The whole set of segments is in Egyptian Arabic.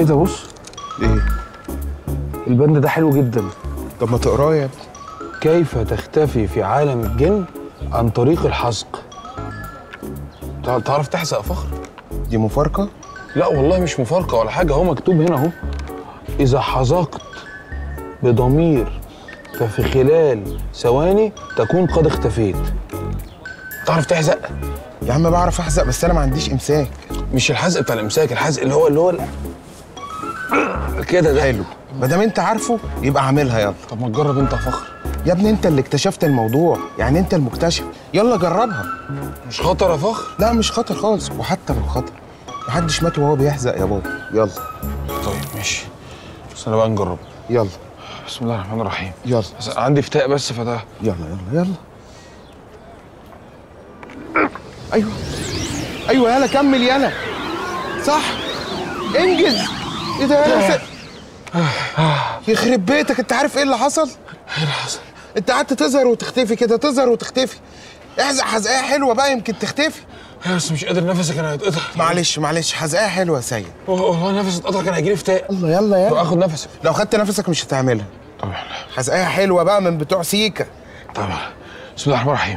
ايه ده بص ايه البند ده حلو جدا طب ما تقراه يا ابني كيف تختفي في عالم الجن عن طريق الحزق تع- تعرف تحزق يا فخر دي مفارقه لا والله مش مفارقة ولا حاجة هو مكتوب هنا اهو إذا حزقت بضمير ففي خلال ثواني تكون قد اختفيت تعرف تحزق يا عم بعرف احزق بس انا ما عنديش امساك مش الحزق بتاع الامساك الحزق اللي هو اللي هو ال- كده ده حلو ما دام انت عارفه يبقى اعملها يلا طب ما تجرب انت يا فخر يا ابني انت اللي اكتشفت الموضوع يعني انت المكتشف يلا جربها مش خطر يا فخر لا مش خطر خالص وحتى لو خطر محدش مات وهو بيحزق يا بابا يلا طيب ماشي بس انا بقى نجرب يلا بسم الله الرحمن الرحيم يلا بس عندي فتاء بس فده يلا يلا يلا ايوه ايوه يلا كمل يلا صح انجز ايه ده يلا س... يخرب بيتك انت عارف ايه اللي حصل؟ ايه اللي حصل؟ انت قعدت تظهر وتختفي كده تظهر وتختفي احزق حزقايه حلوه بقى يمكن تختفي أيوة بس مش قادر نفسي كان هيتقطع معلش معلش حزقايه حلوه يا سيد هو هو نفسي اتقطع كان هيجيلي فتاء يلا يلا طب يلا اخد نفسي لو خدت نفسك مش هتعملها طبعا حزقايه حلوه بقى من بتوع سيكا طبعا بسم الله الرحمن الرحيم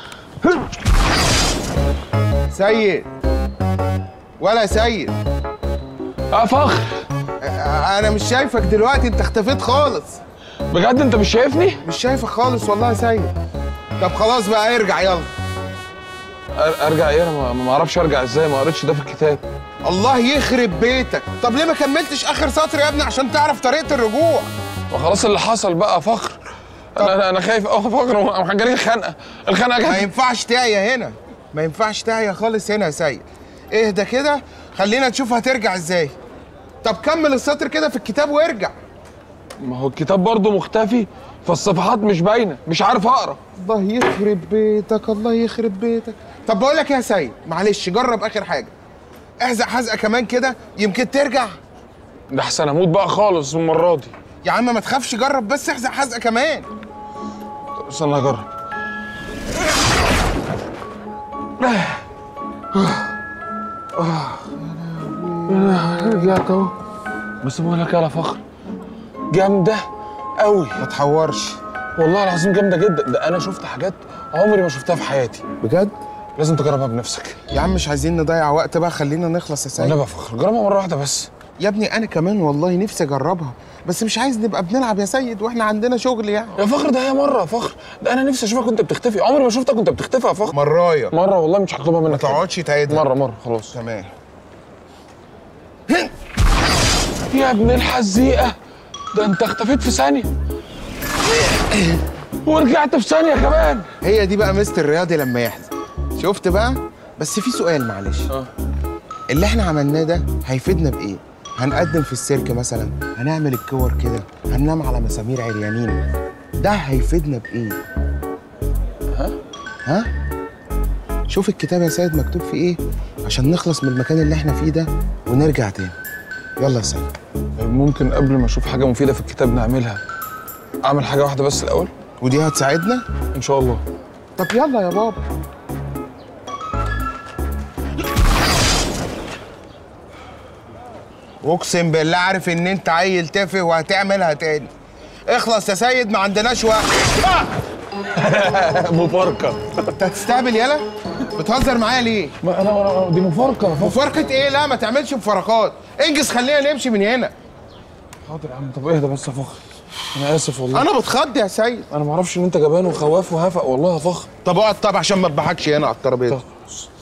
سيد ولا سيد اه فخر انا مش شايفك دلوقتي انت اختفيت خالص بجد انت مش شايفني؟ مش شايفك خالص والله يا سيد طب خلاص بقى ارجع يلا أر- ارجع ايه انا ما- ما اعرفش ارجع ازاي ما قريتش ده في الكتاب الله يخرب بيتك طب ليه ما كملتش اخر سطر يا ابني عشان تعرف طريقه الرجوع وخلاص اللي حصل بقى فخر انا انا, أنا خايف اه فخر ومحجرين الخنقه الخنقه ما جت ينفعش تعيا هنا ما ينفعش تعيا خالص هنا يا سيد اهدى كده خلينا نشوف هترجع ازاي طب كمل السطر كده في الكتاب وارجع ما هو الكتاب برضه مختفي فالصفحات مش باينه مش عارف اقرا الله يخرب بيتك الله يخرب بيتك طب بقول لك يا سيد معلش جرب اخر حاجه احزق حزقه كمان كده يمكن ترجع ده احسن اموت بقى خالص المره دي يا عم ما تخافش جرب بس احزق حزقه كمان استنى اجرب رجعت اهو بس بقول لك يا فخر جامده قوي ما تحورش والله العظيم جامده جدا ده انا شفت حاجات عمري ما شفتها في حياتي بجد لازم تجربها بنفسك يا عم مش عايزين نضيع وقت بقى خلينا نخلص يا انا سيد بقى فخر جربها مره واحده بس يا ابني انا كمان والله نفسي اجربها بس مش عايز نبقى بنلعب يا سيد واحنا عندنا شغل يعني يا فخر ده هي مره يا فخر ده انا نفسي اشوفك وانت بتختفي عمري ما شفتك وانت بتختفي يا فخر مرايه مره والله مش هطلبها منك ما تقعدش تعيدها مره مره خلاص تمام يا ابن الحزيقه ده انت اختفيت في ثانيه ورجعت في ثانيه كمان هي دي بقى مستر الرياضي لما يحزن شفت بقى بس في سؤال معلش اه اللي احنا عملناه ده هيفيدنا بايه هنقدم في السيرك مثلا هنعمل الكور كده هننام على مسامير عريانين ده هيفيدنا بايه ها؟ ها شوف الكتاب يا سيد مكتوب فيه ايه عشان نخلص من المكان اللي احنا فيه ده ونرجع تاني يلا يا سيد ممكن قبل ما اشوف حاجه مفيده في الكتاب نعملها اعمل حاجه واحده بس الاول ودي هتساعدنا ان شاء الله طب يلا يا بابا اقسم بالله عارف ان انت عيل تافه وهتعملها تاني اخلص يا سيد ما عندناش وقت آه! مفارقه انت هتستقبل يلا بتهزر معايا ليه ما انا أنا- دي مفارقه يا فخر مفارقة ايه لا ما تعملش مفارقات انجز خلينا نمشي من هنا حاضر يا عم طب اهدى بس يا فخر انا اسف والله انا بتخض يا سيد انا ما اعرفش ان انت جبان وخواف وهفق والله يا فخر طب اقعد طب عشان ما تضحكش هنا على الترابيزه طب.